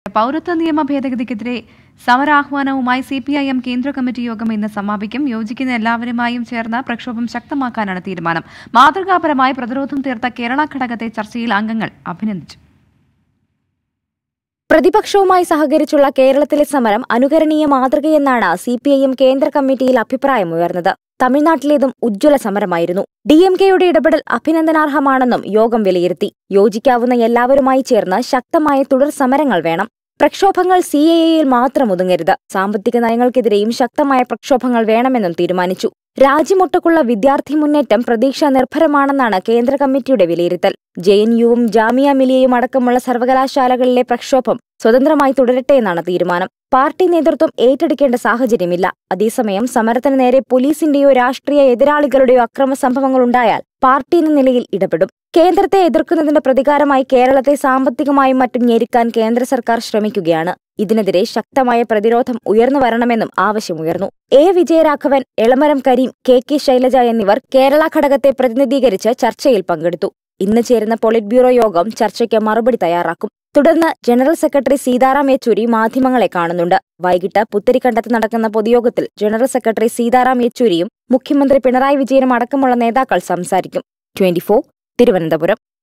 പൗരത്വ നിയമ ഭേദഗതിക്കെതിരെ സമരാഹ്വാനവുമായി സി പി ഐ എം കേന്ദ്ര കമ്മിറ്റി യോഗം ഇന്ന് സമാപിക്കും യോജിക്കുന്ന എല്ലാവരുമായും ചേർന്ന് പ്രക്ഷോഭം ശക്തമാക്കാനാണ് തീരുമാനം മാതൃകാപരമായി പ്രതിരോധം തീർത്ത കേരള ഘടകത്തെ ചർച്ചയിൽ അംഗങ്ങൾ അഭിനന്ദിച്ചു പ്രതിപക്ഷവുമായി സഹകരിച്ചുള്ള കേരളത്തിലെ സമരം അനുകരണീയ മാതൃകയെന്നാണ് സി പി ഐ എം കേന്ദ്ര കമ്മിറ്റിയിൽ അഭിപ്രായമുയർന്നത് തമിഴ്നാട്ടിലേതും ഉജ്ജ്വല സമരമായിരുന്നു ഡി എം കെയുടെ ഇടപെടൽ അഭിനന്ദനാർഹമാണെന്നും യോഗം വിലയിരുത്തി യോജിക്കാവുന്ന എല്ലാവരുമായി ചേർന്ന് ശക്തമായ തുടർ സമരങ്ങൾ വേണം പ്രക്ഷോഭങ്ങൾ സി എ എയിൽ മാത്രം ഒതുങ്ങരുത് സാമ്പത്തിക നയങ്ങൾക്കെതിരെയും ശക്തമായ പ്രക്ഷോഭങ്ങൾ വേണമെന്നും തീരുമാനിച്ചു രാജ്യമൊട്ടുക്കുള്ള വിദ്യാർത്ഥി മുന്നേറ്റം പ്രതീക്ഷ നിർഭരമാണെന്നാണ് കേന്ദ്ര കമ്മിറ്റിയുടെ വിലയിരുത്തൽ ജെ എൻ യുവും ജാമിയ മിലിയയും അടക്കമുള്ള സർവകലാശാലകളിലെ പ്രക്ഷോഭം സ്വതന്ത്രമായി തുടരട്ടെ എന്നാണ് തീരുമാനം പാർട്ടി നേതൃത്വം ഏറ്റെടുക്കേണ്ട സാഹചര്യമില്ല അതേസമയം സമരത്തിന് നേരെ പോലീസിന്റെയോ രാഷ്ട്രീയ എതിരാളികളുടെയോ അക്രമ സംഭവങ്ങൾ ഉണ്ടായാൽ പാർട്ടി എന്ന നിലയിൽ ഇടപെടും കേന്ദ്രത്തെ എതിർക്കുന്നതിന്റെ പ്രതികാരമായി കേരളത്തെ സാമ്പത്തികമായും മറ്റും ഞെരുക്കാൻ കേന്ദ്ര സർക്കാർ ശ്രമിക്കുകയാണ് ഇതിനെതിരെ ശക്തമായ പ്രതിരോധം ഉയർന്നു വരണമെന്നും ആവശ്യമുയർന്നു A Vijayaraghavan Elamaram Kareem K K Shailaja എന്നിവർ കേരള ഘടകത്തെ പ്രതിനിധീകരിച്ച് ചർച്ചയിൽ പങ്കെടുത്തു ഇന്ന് ചേരുന്ന പൊളിറ്റ് ബ്യൂറോ യോഗം ചർച്ചയ്ക്ക് മറുപടി തയ്യാറാക്കും തുടർന്ന് ജനറൽ സെക്രട്ടറി സീതാറാം യെച്ചൂരി മാധ്യമങ്ങളെ കാണുന്നുണ്ട് വൈകിട്ട് പുത്തരിക്കണ്ടത്ത് നടക്കുന്ന പൊതുയോഗത്തിൽ ജനറൽ സെക്രട്ടറി സീതാറാം യെച്ചൂരിയും മുഖ്യമന്ത്രി പിണറായി വിജയനും അടക്കമുള്ള നേതാക്കൾ സംസാരിക്കും ട്വന്റി തിരുവനന്തപുരം